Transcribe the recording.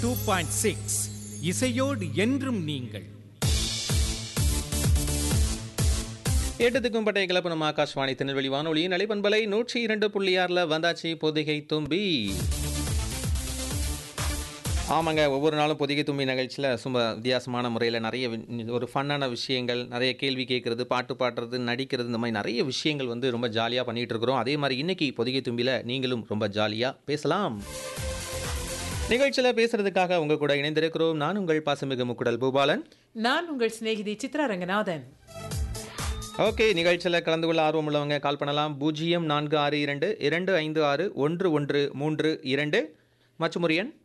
two point six இசையோடு என்றும் நீங்கள் எட்டத்துக்கும் பட்டை கிளப்பு நம்ம ஆகாஷ்வாணி திருநெல்வேலி வானொலியின் அலைப்பண்பலை நூற்றி இரண்டு புள்ளி ஆறில் வந்தாச்சு பொதிகை தும்பி ஆமாங்க ஒவ்வொரு நாளும் பொதிகை தும்பி நிகழ்ச்சியில் சும்மா வித்தியாசமான முறையில் நிறைய வி- ஒரு ஃபன்னான விஷயங்கள் நிறைய கேள்வி கேட்குறது பாட்டு பாடுறது நடிக்கிறது இந்த மாதிரி நிறைய விஷயங்கள் வந்து ரொம்ப ஜாலியாக பண்ணிகிட்டு இருக்கிறோம் அதே மாதிரி இன்னைக்கு பொதிகை தும்பியில் நீங்களும் ரொம்ப ஜாலியாக பேசலாம் நிகழ்ச்சியில் பேசுறதுக்காக உங்க கூட இணைந்திருக்கிறோம் நான் உங்கள் பாசமிகு முக்குடல் பூபாலன் நான் உங்கள் சிநேகிதி சித்ரா ரங்கநாதன் ஓகே நிகழ்ச்சியில் கலந்து கொள்ள ஆர்வம் உள்ளவங்க கால் பண்ணலாம் பூஜ்ஜியம் நான்கு ஆறு இரண்டு இரண்டு ஐந்து ஆறு ஒன்று ஒன்று மூன்று இரண்டு மற்றும் ஒரு எண்